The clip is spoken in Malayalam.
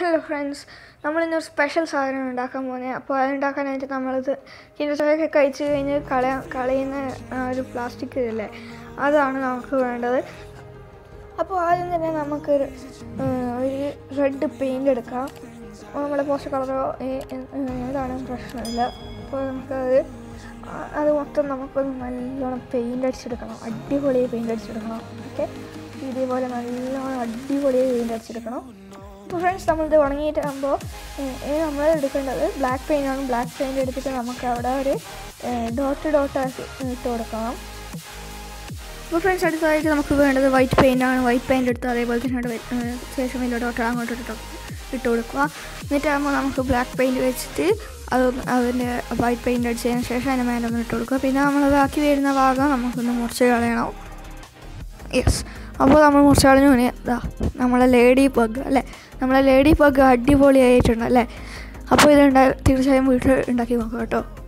ഹലോ ഫ്രണ്ട്സ് നമ്മളിന്നൊരു സ്പെഷ്യൽ സാധനം ഉണ്ടാക്കാൻ പോകുന്നത് അപ്പോൾ അത് ഉണ്ടാക്കാനായിട്ട് നമ്മളിത് കിൻഡർജോയൊക്കെ കഴിച്ച് കഴിഞ്ഞ് കളയാ കളയുന്ന ആ ഒരു പ്ലാസ്റ്റിക് ഇല്ലേ അതാണ് നമുക്ക് വേണ്ടത് അപ്പോൾ ആദ്യം തന്നെ നമുക്കൊരു ആ, ഒരു റെഡ് പെയിൻ്റ് എടുക്കാം നമ്മളെ പോസ്റ്റ് കളറോ ഏതാണ് പ്രശ്നമില്ല അപ്പോൾ നമുക്കത് ആ- അത് മൊത്തം നമുക്കൊന്ന് നല്ലോണം പെയിൻ്റ് അടിച്ചെടുക്കണം അടിപൊളി പെയിൻ്റ് അടിച്ചെടുക്കണം ഓക്കെ ഇതേപോലെ നല്ലോണം അടിപൊളി പെയിൻ്റ് അടിച്ചെടുക്കണം അപ്പോൾ ഫ്രണ്ട്സ് നമ്മളിത് ഉണങ്ങിയിട്ടാകുമ്പോൾ നമ്മൾ എടുക്കേണ്ടത് ബ്ലാക്ക് പെയിൻ്റ് ആണ് ബ്ലാക്ക് പെയിൻ്റ് എടുത്തിട്ട് നമുക്ക് അവിടെ ഒരു ഡോട്ട് ഡോട്ട് ആക്കി ഇട്ട് കൊടുക്കണം അപ്പോൾ ഫ്രണ്ട്സ് അടുത്തതായിട്ട് നമുക്ക് വേണ്ടത് വൈറ്റ് പെയിൻ്റ് ആണ് വൈറ്റ് പെയിൻ്റ് എടുത്ത് അതേപോലെ തന്നെ അവിടെ വെ- ഏഹ് ശേഷം വലിയ ഡോട്ട് അങ്ങോട്ട് ഇട്ട് ഇട്ട് കൊടുക്കുക എന്നിട്ടാകുമ്പോൾ നമുക്ക് ബ്ലാക്ക് പെയിൻറ് വെച്ചിട്ട് അത് അതിൻ്റെ വൈറ്റ് പെയിൻ്റ് അടിച്ചതിന് ശേഷം അതിൻ്റെ മേലെ ഒന്ന് ഇട്ട് കൊടുക്കുക പിന്നെ നമ്മൾ ബാക്കി വരുന്ന ഭാഗം നമുക്കൊന്ന് മുറിച്ച് കളയണം യെസ് അപ്പോൾ നമ്മൾ മുറിച്ച് കളഞ്ഞു ഇനി ഇതാ നമ്മളെ ലേഡി പഗ് അല്ലേ നമ്മളെ ലേഡി പഗ് അടിപൊളിയായിട്ടുണ്ട് അല്ലേ അപ്പോൾ ഇത് ഉണ്ടാ തീർച്ചയായും വീട്ടിൽ ഉണ്ടാക്കി നോക്കാം കേട്ടോ